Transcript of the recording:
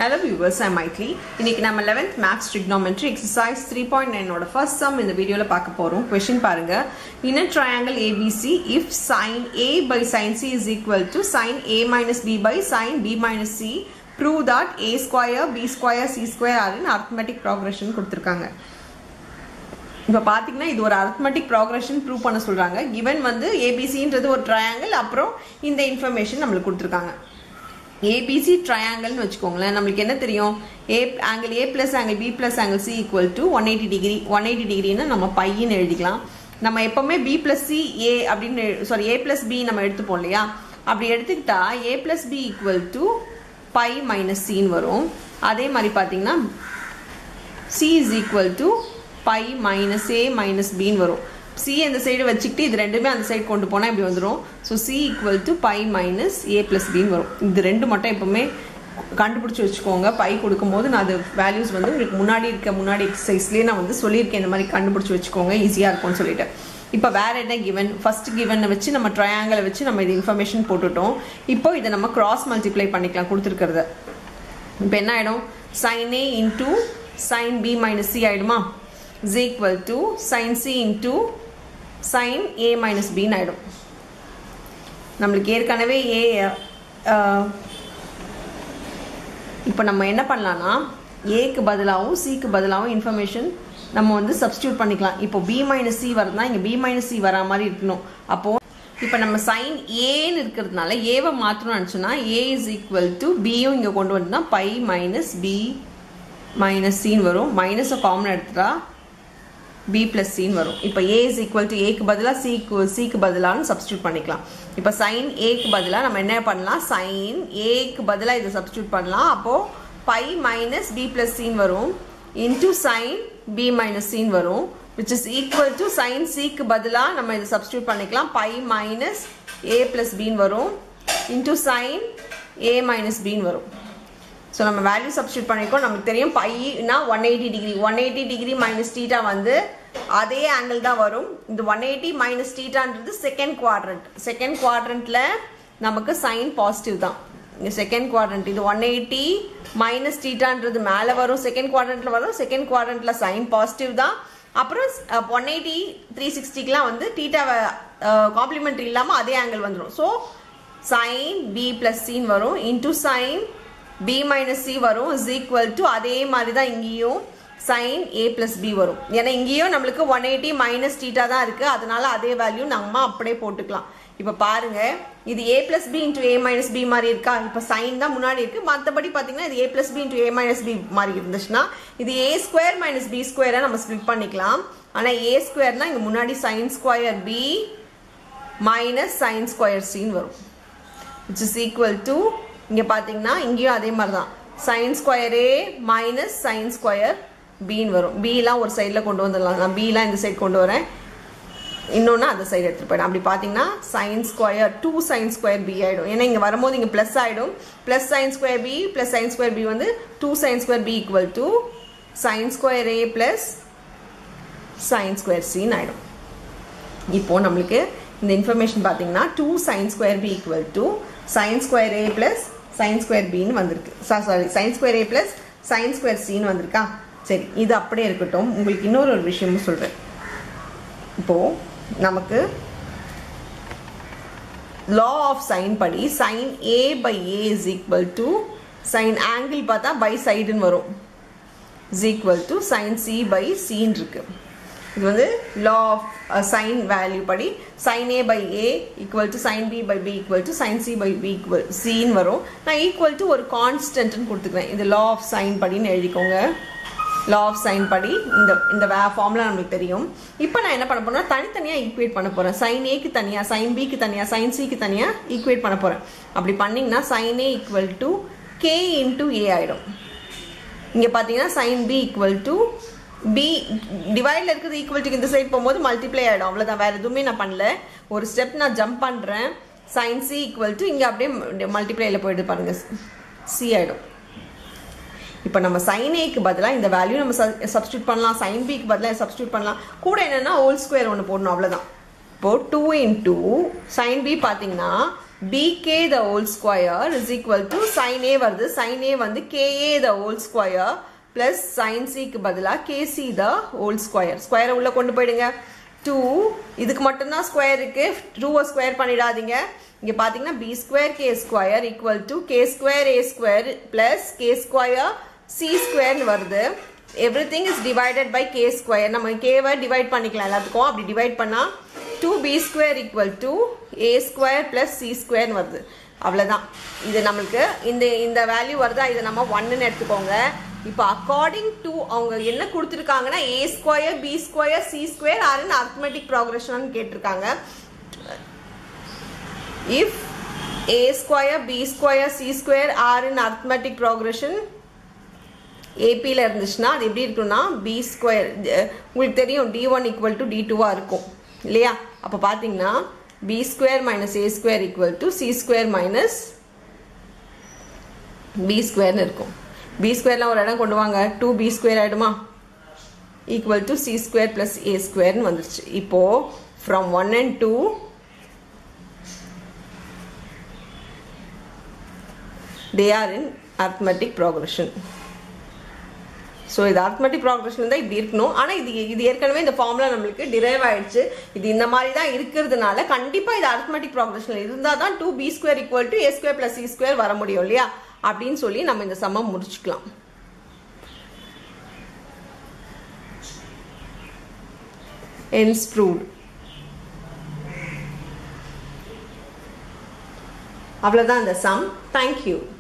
hello viewers ஐ மைட்லி இன்னைக்கு நம்ம eleventh maths trigonometry exercise three point நைனோட ஃபர்ஸ்ட் சம் இந்த வீடியோவில் பார்க்க போகிறோம் கொஷின் பாருங்க in a triangle ABC if sine A by sine C is equal to sine A minus B by sine B minus C prove that A square B square C square ஆர்னு arithmetic progression கொடுத்துருக்காங்க இப்போ பார்த்தீங்கன்னா இது ஒரு arithmetic progression prove பண்ண சொல்கிறாங்க given வந்து ஏபிசின்றது ஒரு ட்ரையாங்கிள் அப்புறம் இந்த இன்ஃபர்மேஷன் நம்மளுக்கு கொடுத்துருக்காங்க ஏபிசி ட்ரையாங்கிள்னு வச்சுக்கோங்களேன் நம்மளுக்கு என்ன தெரியும் A angle A plus angle B plus angle C equal to one eighty degree one eighty டிகிரின்னு நம்ம பையன்னு எழுதிக்கலாம் நம்ம எப்போவுமே பி ப்ளஸ் சி ஏ அப்படின்னு சாரி ஏ ப்ளஸ் பி நம்ம எடுத்துப்போம் இல்லையா அப்படி எடுத்துக்கிட்டா A plus B equal to pi minus சின்னு வரும் அதே மாதிரி பார்த்தீங்கன்னா C is equal to pi minus A minus பின்னு வரும் சி அந்த சைடு வச்சுக்கிட்டு இது ரெண்டுமே அந்த சைடு கொண்டு போனால் இப்படி வந்துடும் so C equal to pi minus A plus பின்னு வரும் இது ரெண்டு மட்டும் எப்போவுமே கண்டுபிடிச்சி வச்சுக்கோங்க பை கொடுக்கும்போது நான் அது வேல்யூஸ் வந்து உங்களுக்கு முன்னாடி இருக்க முன்னாடி எக்ஸசைஸ்லேயே நான் வந்து சொல்லியிருக்கேன் இந்த மாதிரி கண்டுபிடிச்சி வச்சுக்கோங்க ஈஸியாக இருக்கும்னு சொல்லிட்டு இப்போ வேற என்ன கிவன் ஃபர்ஸ்ட் கிவனை வச்சு நம்ம ட்ரையாங்கிளை வச்சு நம்ம இது இன்ஃபர்மேஷன் போட்டுட்டோம் இப்போ இதை நம்ம கிராஸ் மல்டிப்ளை பண்ணிக்கலாம் கொடுத்துருக்கிறத இப்போ என்ன ஆகிடும் sine A into sine B minus C ஆகிடுமா is equal to sine C into sine A minus பின்னு ஆகிடும் நம்மளுக்கு ஏற்கனவே ஏ இப்போ நம்ம என்ன பண்ணலான்னா ஏக்கு பதிலாகவும் சிக்கு பதிலாகவும் இன்ஃபர்மேஷன் நம்ம வந்து சப்ஸ்டியூட் பண்ணிக்கலாம் இப்போ பி மைனஸ் சி வரதுனா இங்கே பி மைனஸ் சி வரா மாதிரி இருக்கணும் அப்போது இப்போ நம்ம சைன் ஏன்னு இருக்கிறதுனால ஏவை மாற்றணும்னு நினச்சோன்னா ஏ இஸ் ஈக்குவல் டு பியும் இங்கே கொண்டு வந்தோம்னா பை மைனஸ் பி மைனஸ் சின்னு வரும் மைனஸை காமன் எடுத்துட்டா பி பிளஸ் சின்னு வரும் இப்போ ஏ இஸ் ஈக்குவல் டு ஏக்கு பதிலாக சிக்கு சிக்கு பதிலான்னு சப்ஸ்டியூட் பண்ணிக்கலாம் இப்போ சைன் ஏக்கு பதிலாக நம்ம என்ன பண்ணலாம் சைன் ஏக்கு பதிலாக இதை சப்ஸ்டியூட் பண்ணலாம் அப்போது பை மைனஸ் பி பிளஸ் சின்னு வரும் இன்டூ சைன் பி மைனஸ் சின்னு வரும் which is equal to sine சிக்கு பதிலாக நம்ம இதை சப்ஸ்டியூட் பண்ணிக்கலாம் பை மைனஸ் ஏ பிளஸ் பின்னு வரும் இன்டூ சைன் ஏ மைனஸ் பின்னு வரும் ஸோ நம்ம வேல்யூ சப்ஸ்டியூட் பண்ணியிருக்கோம் நமக்கு தெரியும் பைனா one eighty degree one eighty degree minus theta வந்து அதே ஆங்கிள் தான் வரும் இந்த ஒன் எயிட்டி மைனஸ் டீட்டான்றது செகண்ட் குவாட்ரண்ட் செகண்ட் குவாட்ரண்ட்டில் நமக்கு சைன் பாசிட்டிவ் தான் இங்கே செகண்ட் குவாட்ரண்ட் இது ஒன் எயிட்டி மைனஸ் டீட்டான்றது மேலே வரும் செகண்ட் குவாட்ரண்ட்டில் வரும் செகண்ட் குவாட்ரண்ட்டில் சைன் பாசிட்டிவ் தான் அப்புறம் ஒன் எயிட்டி த்ரீ சிக்ஸ்டிக்கெலாம் வந்து டீட்டாவை காம்ப்ளிமெண்ட்ரி இல்லாமல் அதே ஆங்கிள் வந்துடும் ஸோ சைன் பி ப்ளஸ் சின்னு வரும் into sine B minus C வரும் இஸ் ஈக்குவல் டு அதே மாதிரி தான் இங்கேயும் சைன் ஏ பிளஸ் பி வரும் ஏன்னா இங்கேயும் நம்மளுக்கு ஒன் எயிட்டி மைனஸ் டீட்டா தான் இருக்கு அதனால அதே வேல்யூ நம்ம அப்படியே போட்டுக்கலாம் இப்போ பாருங்க இது A plus B into A minus B மாதிரி இருக்கா இப்போ சைன் தான் முன்னாடி இருக்கு மற்றபடி பார்த்தீங்கன்னா இது A plus B into A minus B மாதிரி இருந்துச்சுன்னா இது ஏ ஸ்கொயர் மைனஸ் பி ஸ்கொயரை நம்ம ஸ்பிளிட் பண்ணிக்கலாம் ஆனால் ஏ ஸ்கொயர்னா இங்கே முன்னாடி sine square B minus sine square சின்னு வரும் விச் இஸ் ஈக்குவல் டு இங்கே பார்த்தீங்கன்னா இங்கேயும் அதே மாதிரி தான் sine square A minus sine square பின்னு வரும் பிலாம் ஒரு சைடில் கொண்டு வந்துடலாம் நான் பிலாம் இந்த சைடு கொண்டு வரேன் இன்னொன்று அந்த சைடு எடுத்துகிட்டு போயிடும் அப்படி பார்த்தீங்கன்னா sine square two sine square B ஆகிடும் ஏன்னா இங்கே வரும்போது இங்கே ப்ளஸ் ஆகிடும் plus sine square B plus sine square B வந்து two sine square B equal to sine square A plus sine square சின்னு ஆகிடும் இப்போது நம்மளுக்கு இந்த இன்ஃபர்மேஷன் பார்த்தீங்கன்னா two sine square B equal to sine square A plus sine square பின்னு வந்திருக்கு sorry sine square A plus sine square சின்னு வந்திருக்கா சரி இது அப்படியே இருக்கட்டும் உங்களுக்கு இன்னொரு ஒரு விஷயமும் சொல்கிறேன் இப்போது நமக்கு லா ஆஃப் சைன் படி sine A by A is equal to sine angle பார்த்தா பை சைடுன்னு வரும் is equal to sine C by சின்னு இருக்குது இது வந்து லா ஆஃப் சைன் வேல்யூ படி sine A by A equal to sine B by B equal to sine C by B equal சின்னு வரும் நான் ஈக்குவல் டு ஒரு கான்ஸ்டன்ட்னு கொடுத்துக்கிறேன் இது லா ஆஃப் சைன் படின்னு எழுதிக்கோங்க லா ஆஃப் சைன் படி இந்த இந்த வே ஃபார்முலா நம்மளுக்கு தெரியும் இப்போ நான் என்ன பண்ண போறேன்னா தனித்தனியாக ஈக்குவேட் பண்ண போகிறேன் சைன் ஏக்கு தனியாக சைன் பிக்கு தனியாக சைன் சிக்கு தனியாக ஈக்குவேட் பண்ண போகிறேன் அப்படி பண்ணிங்கன்னா sine A equal to K into A ஆகிடும் இங்கே பார்த்தீங்கன்னா sine B equal to B டிவைடில் இருக்கிறது ஈக்குவல் டு இந்த சைட் போகும்போது மல்டிப்ளை ஆகிடும் அவ்வளோதான் வேறு எதுவுமே நான் பண்ணல ஒரு ஸ்டெப் நான் ஜம்ப் பண்ணுறேன் சைன் சி ஈக்குவல் டு இங்கே அப்படியே மல்டிப்ளையில் போயிட்டு பாருங்கள் சி ஆகிடும் இப்போ நம்ம சைன் ஏக்கு பதிலாக இந்த வேல்யூ நம்ம சப்ஸ்டியூட் பண்ணலாம் சைன் பிக்கு பதிலாக சப்ஸ்டியூட் பண்ணலாம் கூட என்னென்னா ஹோல் ஸ்கொயர் ஒன்று போடணும் அவ்வளோதான் இப்போது டூ இன்டூ சைன் பி பார்த்தீங்கன்னா BK the whole square is equal to sine A வருது சைன் ஏ வந்து KA the whole square plus sine சிக்கு பதிலாக கேசி த ஹோல் ஸ்கொயர் ஸ்கொயரை உள்ளே கொண்டு போயிடுங்க டூ இதுக்கு மட்டும்தான் ஸ்கொயர் இருக்கு டூவை ஸ்கொயர் பண்ணிடாதீங்க இங்கே பார்த்தீங்கன்னா B square K square equal to K square A square plus K square C ஸ்கொயர்னு வருது everything is divided by K square நம்ம கேவை டிவைட் பண்ணிக்கலாம் எல்லாத்துக்கும் அப்படி டிவைட் பண்ணால் two B square equal to A square plus C ஸ்கொயர்னு வருது அவ்வளோதான் இது நம்மளுக்கு இந்த இந்த வேல்யூ வருதா இதை நம்ம ஒன்னுன்னு எடுத்துக்கோங்க இப்போ அக்கார்டிங் டு அவங்க என்ன கொடுத்துருக்காங்கன்னா A square B square C square are arithmetic progression கேட்டிருக்காங்க if A square B square C square are in arithmetic progression ஏபியில் இருந்துச்சுன்னா அது எப்படி இருக்குன்னா பி ஸ்கொயர் உங்களுக்கு தெரியும் T one equal to T டூவாக இருக்கும் இல்லையா அப்போ பார்த்தீங்கன்னா B square minus A square equal to C square minus B ஸ்கொயர்னு இருக்கும் பி ஸ்கொயர்லாம் ஒரு இடம் கொண்டு வாங்க டூ பி ஸ்கொயர் ஆகிடுமா equal to C square plus A ஸ்கொயர்னு வந்துருச்சு இப்போது from one and two they are in arithmetic progression so இது அர்த்மெட்டிக் ப்ராக்ரஷன் தான் இப்படி இருக்கணும் ஆனால் இது இது ஏற்கனவே இந்த ஃபார்முலா நம்மளுக்கு டிரைவ் ஆயிடுச்சு இது இந்த மாதிரி தான் இருக்கிறதுனால கண்டிப்பாக இது அர்த்மெட்டிக் ப்ராக்ரஷன் இருந்தால் தான் two B square equal to A square plus C square வர முடியும் இல்லையா அப்படின்னு சொல்லி நம்ம இந்த சம்மம் முடிச்சுக்கலாம் ends proved அவ்வளோதான் இந்த சம் தேங்க்யூ